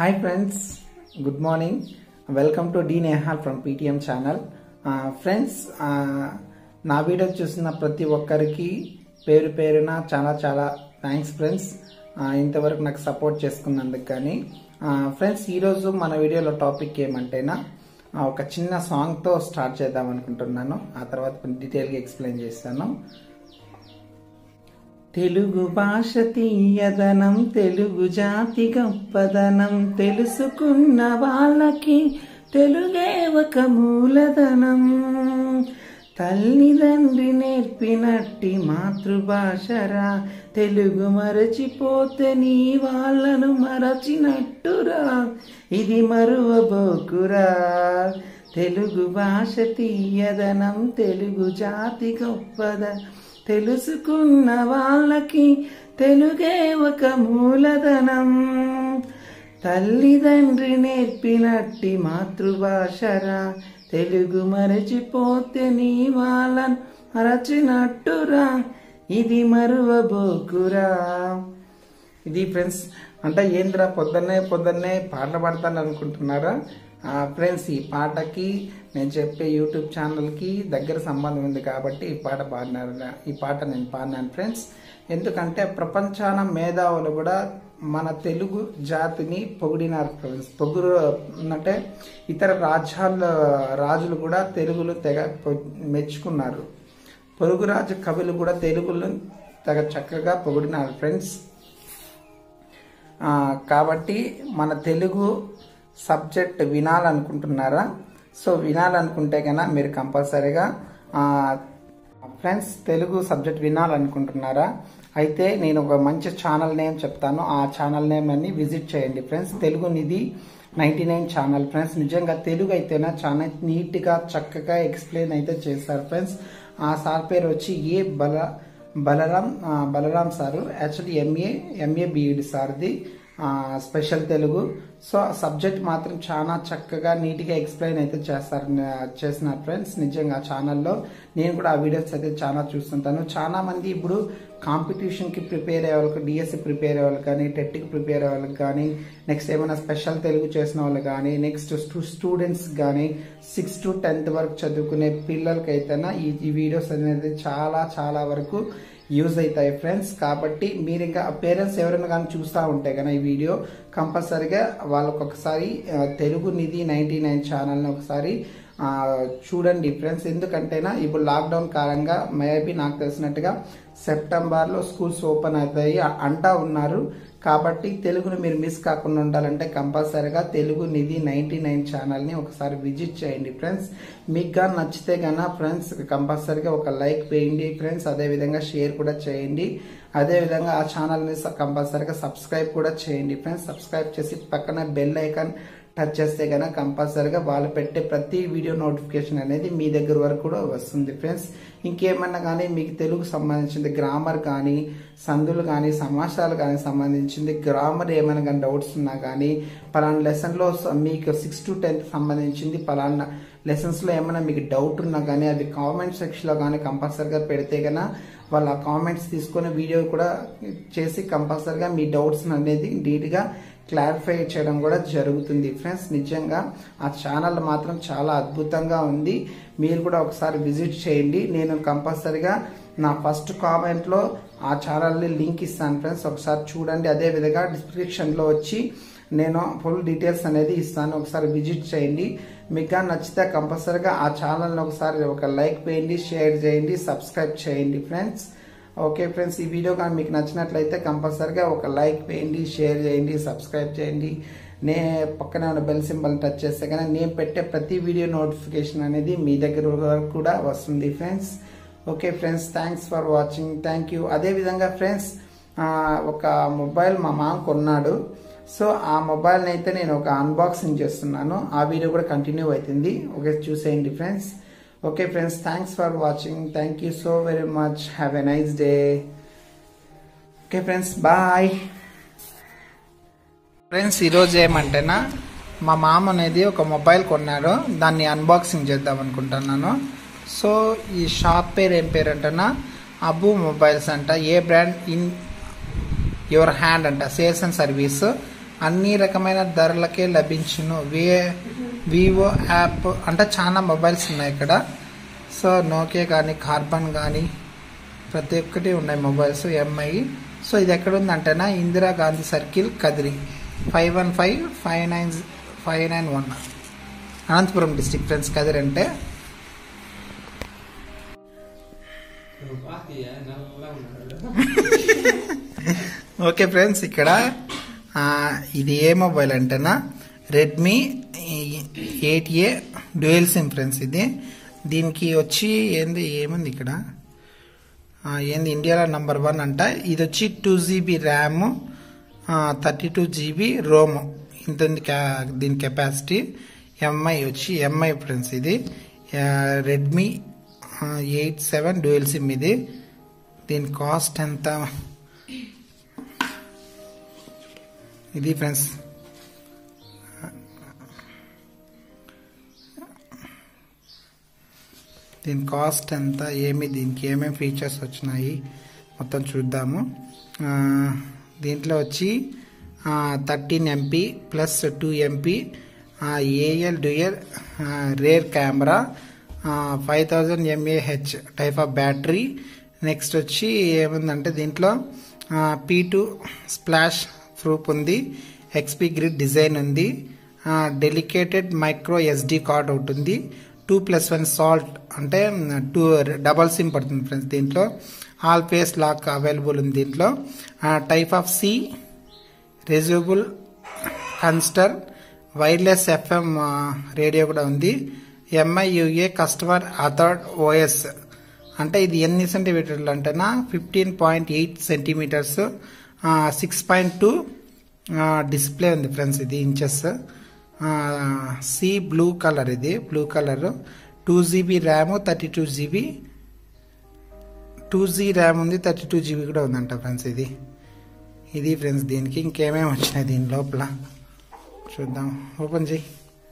hi friends good morning welcome to D Nehal from PTM channel friends నా video చూసిన ప్రతి ఒక్కరికి పేరు పేరున చాలా చాలా థ్యాంక్స్ ఫ్రెండ్స్ ఇంతవరకు నాకు సపోర్ట్ చేసుకున్నందుకు కానీ ఫ్రెండ్స్ ఈరోజు మన వీడియోలో టాపిక్ ఏమంటేనా ఆ, ఒక చిన్న సాంగ్తో స్టార్ట్ చేద్దాం అనుకుంటున్నాను ఆ తర్వాత కొంచెం డీటెయిల్గా ఎక్స్ప్లెయిన్ చేస్తాను తెలుగు భాష తీయదనం తెలుగు జాతి గొప్పదనం తెలుసుకున్న వాళ్ళకి తెలుగే ఒక మూలధనం తల్లిదండ్రి నేర్పినట్టి మాతృభాషరా తెలుగు మరచిపోతే నీ వాళ్ళను మరచినట్టురా ఇది మరువబోకురా తెలుగు భాష తీయదనం తెలుగు జాతి గొప్పద తెలుసుకున్న వాళ్ళకి తెలుగే ఒక మూలధనం తల్లిదండ్రి నేర్పినట్టి మాతృభాషరా తెలుగు మరచిపోతే నీ వాళ్ళను మరచినట్టురా ఇది మరువబోకురా ఇది ఫ్రెండ్స్ అంటే ఏంద్రా పొద్దున్నే పొద్దున్నే పాటలు పాడతాను అనుకుంటున్నారా ఆ, ఫ్రెండ్స్ ఈ పాటకి నేను చెప్పే యూట్యూబ్ ఛానల్కి దగ్గర సంబంధం ఉంది కాబట్టి ఈ పాట పాడినారు ఈ పాట నేను పాడినాను ఫ్రెండ్స్ ఎందుకంటే ప్రపంచాన మేధావులు కూడా మన తెలుగు జాతిని పొగిడినారు ఫ్రెండ్స్ పొగురు అంటే ఇతర రాజ్యాల రాజులు కూడా తెలుగులో తెగ పొ- మెచ్చుకున్నారు పొరుగు రాజు కవులు కూడా తెలుగులో తెగ చక్కగా పొగిడినారు ఫ్రెండ్స్ ఆ, కాబట్టి మన తెలుగు సబ్జెక్ట్ వినాలనుకుంటున్నారా సో వినాలనుకుంటే కన్నా మీరు కంపల్సరీగా ఫ్రెండ్స్ తెలుగు సబ్జెక్ట్ వినాలనుకుంటున్నారా అయితే నేను ఒక మంచి ఛానల్ నేమ్ చెప్తాను ఆ ఛానల్ నేమ్ అని విజిట్ చేయండి friends Telugu Nidhi ninety nine channel friends నిజంగా తెలుగు అయితేనా చాలా నీట్గా చక్కగా ఎక్స్ప్లెయిన్ అయితే చేస్తారు ఫ్రెండ్స్ ఆ సార్ పేరు వచ్చి ఏ బల బలరాం ఆ, Balaram sir actually MA MA BEd సార్ది ఆ, స్పెషల్ తెలుగు సో ఆ సబ్జెక్ట్ మాత్రం చాలా చక్కగా నీట్గా ఎక్స్ప్లెయిన్ అయితే చేస్తారు న- చేస్తున్నారు ఫ్రెండ్స్ నిజంగా ఛానల్లో నేను కూడా ఆ వీడియోస్ అయితే చాలా చూస్తుంటాను చాలా మంది ఇప్పుడు కాంపిటీషన్కి ప్రిపేర్ అయ్యే వాళ్ళకి డిఎస్సి ప్రిపేర్ అయ్యే వాళ్ళకి కానీ టెట్కి ప్రిపేర్ అయ్యే వాళ్ళకి కానీ నెక్స్ట్ ఏమైనా స్పెషల్ తెలుగు చేసిన వాళ్ళు కానీ నెక్స్ట్ స్టూడెంట్స్ కానీ సిక్స్ టు టెన్త్ వరకు చదువుకునే పిల్లలకి అయితేనా ఈ ఈ వీడియోస్ అనేది చాలా చాలా వరకు యూజ్ అవుతాయి ఫ్రెండ్స్ కాబట్టి మీరు ఇంకా పేరెంట్స్ ఎవరైనా కానీ చూస్తూ ఉంటే కానీ ఈ వీడియో కంపల్సరీగా వాళ్ళకి ఒకసారి ఆ, తెలుగు నిధి నైంటీ నైన్ ఛానల్ని ఒకసారి ఆ, చూడండి ఫ్రెండ్స్ ఎందుకంటేనా ఇప్పుడు లాక్డౌన్ కారణంగా మేబీ నాకు తెలిసినట్టుగా సెప్టెంబర్లో స్కూల్స్ ఓపెన్ అవుతాయి అ- అంటా ఉన్నారు కాబట్టి తెలుగును మీరు మిస్ కాకుండా ఉండాలంటే కంపల్సరీగా తెలుగు నిధి నైంటీ నైన్ ఛానల్ని ఒకసారి విజిట్ చేయండి ఫ్రెండ్స్ మీకు కానీ నచ్చితే కన్నా ఫ్రెండ్స్ కంపల్సరీగా ఒక లైక్ వేయండి ఫ్రెండ్స్ అదేవిధంగా షేర్ కూడా చేయండి అదేవిధంగా ఆ ఛానల్ని కంపల్సరీగా సబ్స్క్రైబ్ కూడా చేయండి ఫ్రెండ్స్ సబ్స్క్రైబ్ చేసి పక్కన బెల్ ఐకాన్ టచ్ చేస్తే కనుక కంపల్సరీగా వాళ్ళు పెట్టే ప్రతి వీడియో నోటిఫికేషన్ అనేది మీ దగ్గర వరకు కూడా వస్తుంది ఫ్రెండ్స్ ఇంకేమన్నా కానీ మీకు తెలుగు సంబంధించింది గ్రామర్ కానీ సందులు కానీ సమాసాలు కానీ సంబంధించింది గ్రామర్ ఏమైనా కానీ డౌట్స్ ఉన్నా కానీ పలానా లెసన్లో మీకు సిక్స్ టు టెన్త్ సంబంధించింది పలానా లెసన్స్లో ఏమైనా మీకు డౌట్ ఉన్నా కానీ అది కామెంట్ సెక్షన్లో కానీ కంపల్సరీగా పెడితే కనుక వాళ్ళ కామెంట్స్ తీసుకొని వీడియో కూడా చేసి కంపల్సరీగా మీ డౌట్స్ అనేది నీట్గా క్లారిఫై చేయడం కూడా జరుగుతుంది ఫ్రెండ్స్ నిజంగా ఆ ఛానల్ మాత్రం చాలా అద్భుతంగా ఉంది మీరు కూడా ఒకసారి విజిట్ చేయండి నేను కంపల్సరీగా నా ఫస్ట్ కామెంట్లో ఆ ఛానల్ని లింక్ ఇస్తాను ఫ్రెండ్స్ ఒకసారి చూడండి అదే విధంగా డిస్క్రిప్షన్లో వచ్చి నేను ఫుల్ డీటెయిల్స్ అనేది ఇస్తాను ఒకసారి విజిట్ చేయండి మీకు కానీ నచ్చితే కంపల్సరీగా ఆ ఛానల్ని ఒకసారి ఒక లైక్ వేయండి షేర్ చేయండి సబ్స్క్రైబ్ చేయండి ఫ్రెండ్స్ ఓకే ఫ్రెండ్స్ ఈ వీడియో కానీ మీకు నచ్చినట్లయితే కంపల్సరీగా ఒక లైక్ వేయండి షేర్ చేయండి సబ్స్క్రైబ్ చేయండి నే పక్కనే ఉన్న బెల్ సింబల్ టచ్ చేస్తే కానీ నేను పెట్టే ప్రతి వీడియో నోటిఫికేషన్ అనేది మీ దగ్గర వరకు కూడా వస్తుంది friends okay friends thanks for watching thank you అదేవిధంగా ఫ్రెండ్స్ ఒక మొబైల్ మా మామ కొన్నాడు సో ఆ మొబైల్ని అయితే నేను ఒక అన్బాక్సింగ్ చేస్తున్నాను ఆ వీడియో కూడా కంటిన్యూ అవుతుంది ఓకే చూసేయండి friends okay friends thanks for watching thank you so very much have a nice day okay friends bye friends ఈరోజు ఏమంటేనా మా మామ అనేది ఒక మొబైల్ కొన్నాడు దాన్ని అన్బాక్సింగ్ చేద్దాం అనుకుంటున్నాను సో ఈ షాప్ పేరు ఏం పేరు అంటేనా అబు మొబైల్స్ అంట a brand in your hand అంట సేల్స్ అండ్ సర్వీస్ అన్ని రకమైన ధరలకే లభించును వి వివో యాప్ అంటే చాలా మొబైల్స్ ఉన్నాయి ఇక్కడ సో నోకియా కానీ కార్బన్ కానీ ప్రతి ఒక్కటి ఉన్నాయి మొబైల్స్ ఎంఐ సో ఇది ఎక్కడ ఉందంటేనా Indira Gandhi circle Kadiri five one five five nine five nine one Anantapur district friends Kadiri అంటే ఓకే ఫ్రెండ్స్ ఇక్కడ ఆ, ఇది ఏ మొబైల్ అంటేనా Redmi eight A dual SIM friends ఇది దీనికి వచ్చి ఏంది ఏముంది ఇక్కడ ఆ, ఏంది ఇండియాలో నంబర్ వన్ అంట ఇది వచ్చి two GB RAM thirty two GB ROM ఇంత ఉంది కా- దీని కెపాసిటీ ఎంఐ వచ్చి ఎంఐ ఫ్రెండ్స్ ఇది Redmi eight seven dual SIM ఇది దీని కాస్ట్ ఎంత ఇది ఫ్రెండ్స్ దీని కాస్ట్ ఎంత ఏమి దీనికి ఏమేమి ఫీచర్స్ వచ్చినాయి మొత్తం చూద్దాము ఆ, దీంట్లో వచ్చి thirteen MP plus two MP AI dual rear camera five thousand mAh type of battery next వచ్చి ఏముందంటే దీంట్లో పీ టూ స్ప్లాష్ ప్రూఫ్ ఉంది ఎక్స్పీ గ్రిడ్ డిజైన్ ఉంది డెలికేటెడ్ మైక్రో ఎస్డి కార్డ్ ఒకటి ఉంది టూ ప్లస్ వన్ సాల్ట్ అంటే two double SIM పడుతుంది friends దీంట్లో ఆల్ ఫేస్ లాక్ అవైలబుల్ ఉంది దీంట్లో type of C reversible connector wireless FM radio కూడా ఉంది ఎంఐయుఏ కస్టమర్ అథర్డ్ ఓఎస్ అంటే ఇది ఎన్ని సెంటీమీటర్లు అంటేనా fifteen point eight centimeters six point two display ఉంది ఫ్రెండ్స్ ఇది ఇంచెస్ సి బ్లూ కలర్ ఇది blue colour two GB RAM thirty two GB two G RAM ఉంది థర్టీ టూ జీబీ కూడా ఉందంట ఫ్రెండ్స్ ఇది ఇది ఫ్రెండ్స్ దీనికి ఇంకేమేమి వచ్చినాయి దీని లోపల చూద్దాం ఓపెన్ చేయి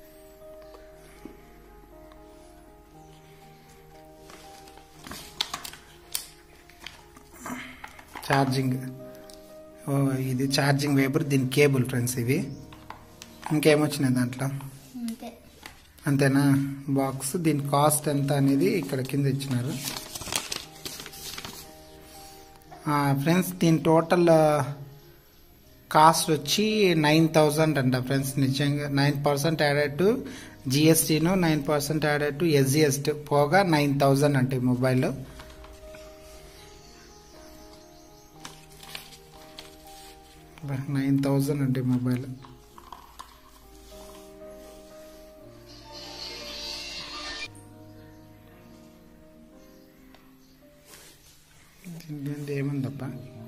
ఛార్జింగ్ ఓ ఇది ఛార్జింగ్ వేపర్ దీని కేబుల్ ఫ్రెండ్స్ ఇవి ఇంకేమొచ్చినాయి దాంట్లో అంతే అంతేనా బాక్స్ దీని కాస్ట్ ఎంత అనేది ఇక్కడ కింద ఇచ్చినారు ఫ్రెండ్స్ దీని టోటల్ కాస్ట్ వచ్చి నైన్ థౌజండ్ అంట ఫ్రెండ్స్ నిజంగా నైన్ పర్సెంట్ యాడెడ్ టు జిఎస్టీను nine percent added to SGST పోగా నైన్ థౌజండ్ అంటే ఈ మొబైల్ నైన్ థౌజండ్ అంటే ఈ మొబైల్ దీంట్లో ఏముందప్ప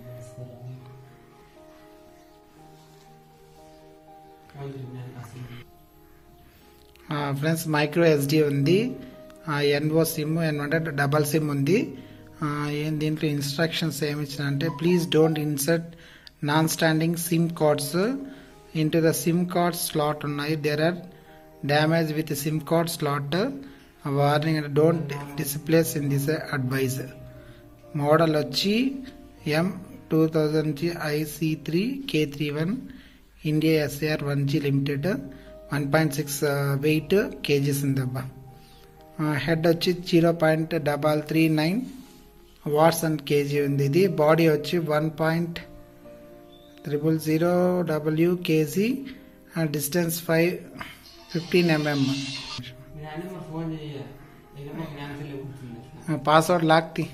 ఫ్రెండ్స్ మైక్రో ఎస్డి ఉంది ఎన్ఓ సిమ్ ఏమంటే డబల్ సిమ్ ఉంది ఆ, ఏం దీంట్లో ఇన్స్ట్రక్షన్స్ ఏమి ఇచ్చిన అంటే please don't insert non standing SIM cards into the SIM card slot ఉన్నాయి there are damage with SIM card slot warning don't displace in this advise model వచ్చి M two thousand G IC three K three one India SAR one G limited one point six weight KGs ఉందబ్బా head వచ్చి zero point double three nine watts and KG ఉంది ఇది body వచ్చి one point triple zero W KG distance five fifteen MM phone చేయ కూర్చుంది password లాక్తి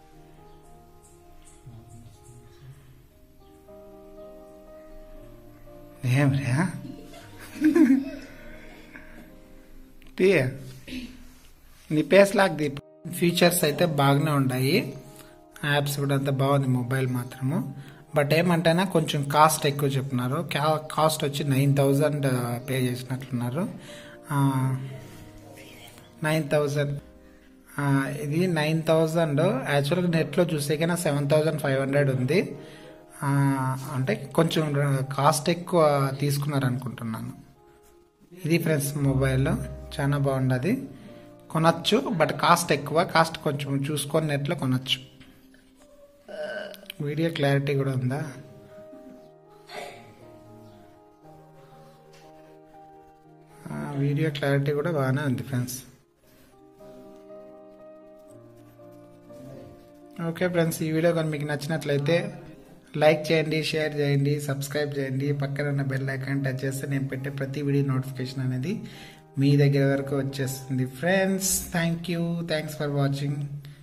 ఏం రే తీ నీ పేస్ లాక్ది ఫీచర్స్ అయితే బాగానే ఉన్నాయి యాప్స్ కూడా అంత బాగుంది మొబైల్ మాత్రము బట్ ఏమంటేనా కొంచెం కాస్ట్ ఎక్కువ చెప్తున్నారు కా- కాస్ట్ వచ్చి నైన్ థౌజండ్ పే చేసినట్లున్నారు నైన్ థౌజండ్ ఇది నైన్ థౌజండ్ యాక్చువల్గా నెట్లో చూస్తే కన్నా సెవెన్ థౌజండ్ ఫైవ్ హండ్రెడ్ ఉంది ఆ, అంటే కొంచెం కాస్ట్ ఎక్కువ తీసుకున్నారు అనుకుంటున్నాను ఇది ఫ్రెండ్స్ మొబైల్ చాలా బాగుండదు కొనచ్చు బట్ కాస్ట్ ఎక్కువ కాస్ట్ కొంచెం చూసుకొని నెట్లో కొనచ్చు వీడియో క్లారిటీ కూడా ఉందా వీడియో క్లారిటీ కూడా బాగానే ఉంది ఫ్రెండ్స్ ఓకే ఫ్రెండ్స్ ఈ వీడియో కానీ మీకు నచ్చినట్లయితే లైక్ చేయండి షేర్ చేయండి సబ్స్క్రైబ్ చేయండి పక్కన ఉన్న బెల్ ఐకాన్ టచ్ చేస్తే నేను పెట్టే ప్రతి వీడియో నోటిఫికేషన్ అనేది మీ దగ్గర వరకు వచ్చేస్తుంది friends thank you thanks for watching